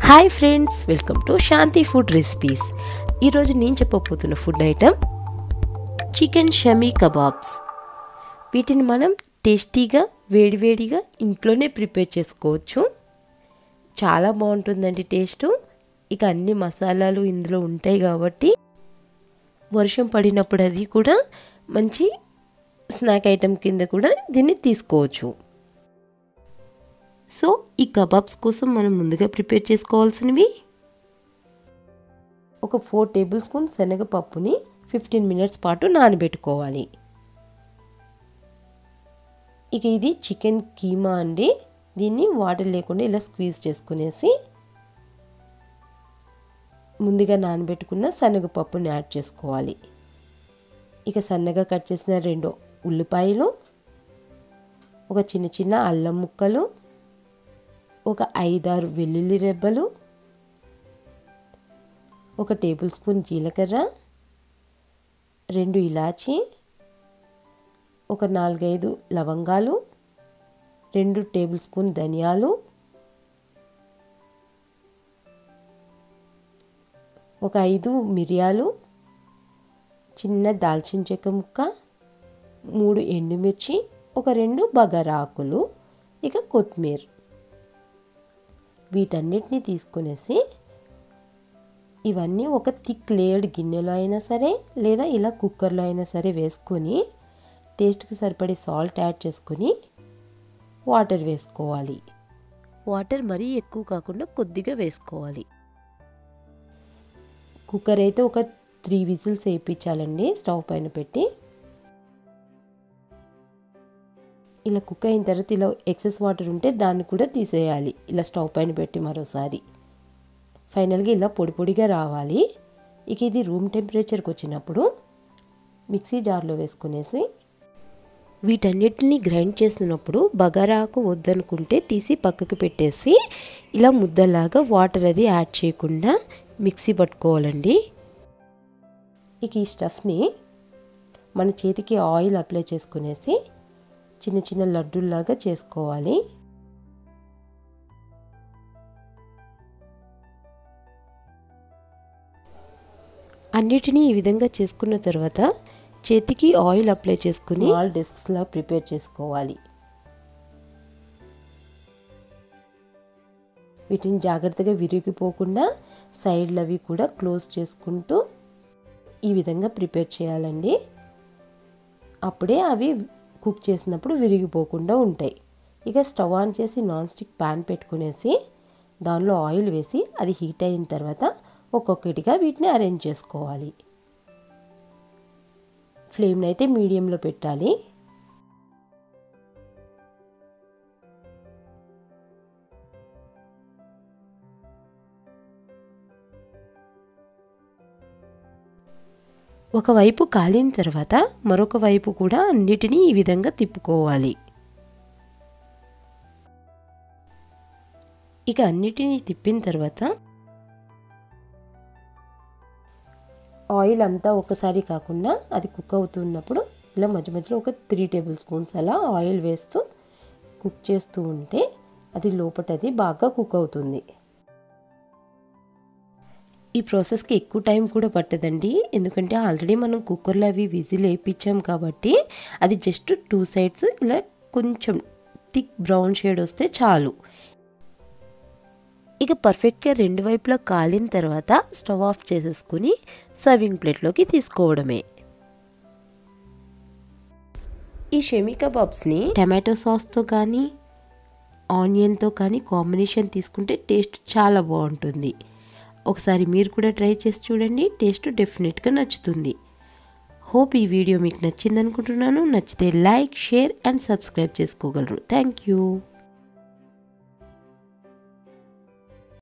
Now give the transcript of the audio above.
hi friends welcome to Shanti food recipes ఈరోజు నేను చెప్పబోతున్న food item chicken shami kebabs వీటిని మనం టేస్టీగా వేడివేడిగా ఇంట్లోనే ప్రిపేర్ చేసుకోవచ్చు చాలా బాగుంటుందండి టేస్ట్ ఇక అన్ని మసాలాలు ఇందులో ఉంటాయి కాబట్టి వర్షం పడినప్పుడు అది కూడా మంచి స్నాక్ ఐటెం కింద కూడా దీన్ని తీసుకోవచ్చు సో ఈ కబాబ్స్ కోసం మనం ముందుగా ప్రిపేర్ చేసుకోవాల్సినవి ఒక ఫోర్ టేబుల్ స్పూన్ శనగపప్పుని ఫిఫ్టీన్ మినిట్స్ పాటు నానబెట్టుకోవాలి ఇక ఇది చికెన్ కీమా అండి దీన్ని వాటర్ లేకుండా ఇలా స్క్వీజ్ చేసుకునేసి ముందుగా నానబెట్టుకున్న శనగపప్పుని యాడ్ చేసుకోవాలి ఇక సన్నగా కట్ చేసిన రెండు ఉల్లిపాయలు ఒక చిన్న చిన్న అల్లం ముక్కలు ఒక ఐదారు వెల్లుల్లి రెబ్బలు ఒక టేబుల్ స్పూన్ జీలకర్ర రెండు ఇలాచి ఒక నాలుగైదు లవంగాలు రెండు టేబుల్ స్పూన్ ధనియాలు ఒక ఐదు మిరియాలు చిన్న దాల్చిన చెక్క ముక్క మూడు ఎండుమిర్చి ఒక రెండు బగారా ఆకులు ఇక కొత్తిమీర వీటన్నిటిని తీసుకునేసి ఇవన్నీ ఒక థిక్ లేయర్డ్ గిన్నెలో అయినా సరే లేదా ఇలా కుక్కర్లో అయినా సరే వేసుకొని టేస్ట్కి సరిపడే సాల్ట్ యాడ్ చేసుకొని వాటర్ వేసుకోవాలి వాటర్ మరీ ఎక్కువ కాకుండా కొద్దిగా వేసుకోవాలి కుక్కర్ అయితే ఒక త్రీ విజిల్స్ వేయించాలండి స్టవ్ పైన పెట్టి ఇలా కుక్ అయిన తర్వాత ఇలా ఎక్సెస్ వాటర్ ఉంటే దాన్ని కూడా తీసేయాలి ఇలా స్టవ్ పైన పెట్టి మరోసారి ఫైనల్గా ఇలా పొడి పొడిగా రావాలి ఇక ఇది రూమ్ టెంపరేచర్కి వచ్చినప్పుడు మిక్సీ జార్లో వేసుకునేసి వీటన్నిటిని గ్రైండ్ చేసినప్పుడు బగారాకు వద్దనుకుంటే తీసి పక్కకు పెట్టేసి ఇలా ముద్దలాగా వాటర్ అది యాడ్ చేయకుండా మిక్సీ పట్టుకోవాలండి ఇక ఈ స్టఫ్ని మన చేతికి ఆయిల్ అప్లై చేసుకునేసి చిన్న చిన్న లడ్డూల్లాగా చేసుకోవాలి అన్నిటినీ ఈ విధంగా చేసుకున్న తర్వాత చేతికి ఆయిల్ అప్లై చేసుకుని ఆల్ డెస్క్స్లా ప్రిపేర్ చేసుకోవాలి వీటిని జాగ్రత్తగా విరిగిపోకుండా సైడ్లు అవి కూడా క్లోజ్ చేసుకుంటూ ఈ విధంగా ప్రిపేర్ చేయాలండి అప్పుడే అవి కుక్ చేసినప్పుడు విరిగిపోకుండా ఉంటాయి ఇక స్టవ్ ఆన్ చేసి నాన్ స్టిక్ ప్యాన్ పెట్టుకునేసి దానిలో ఆయిల్ వేసి అది హీట్ అయిన తర్వాత ఒక్కొక్కటిగా వీటిని అరేంజ్ చేసుకోవాలి ఫ్లేమ్ని అయితే మీడియంలో పెట్టాలి ఒకవైపు కాలిన తర్వాత మరొక వైపు కూడా అన్నిటినీ ఈ విధంగా తిప్పుకోవాలి ఇక అన్నిటినీ తిప్పిన తర్వాత ఆయిల్ అంతా ఒకసారి కాకుండా అది కుక్ అవుతున్నప్పుడు ఇలా మధ్య మధ్యలో ఒక త్రీ టేబుల్ స్పూన్స్ అలా ఆయిల్ వేస్తూ కుక్ చేస్తూ ఉంటే అది లోపటది బాగా కుక్ అవుతుంది ఈ ప్రాసెస్కి ఎక్కువ టైం కూడా పట్టదండి ఎందుకంటే ఆల్రెడీ మనం కుక్కర్లో అవి విజిల్ వేయించాం కాబట్టి అది జస్ట్ టూ సైడ్స్ ఇలా కొంచెం థిక్ బ్రౌన్ షేడ్ వస్తే చాలు ఇక పర్ఫెక్ట్గా రెండు వైపులా కాలిన తర్వాత స్టవ్ ఆఫ్ చేసేసుకుని సర్వింగ్ ప్లేట్లోకి తీసుకోవడమే ఈ షెమీ కబాబ్స్ని టమాటో సాస్తో కానీ ఆనియన్తో కానీ కాంబినేషన్ తీసుకుంటే టేస్ట్ చాలా బాగుంటుంది ఒకసారి మీరు కూడా ట్రై చేసి చూడండి టేస్ట్ డెఫినెట్గా నచ్చుతుంది హోప్ ఈ వీడియో మీకు నచ్చింది అనుకుంటున్నాను నచ్చితే లైక్ షేర్ అండ్ సబ్స్క్రైబ్ చేసుకోగలరు థ్యాంక్ యూ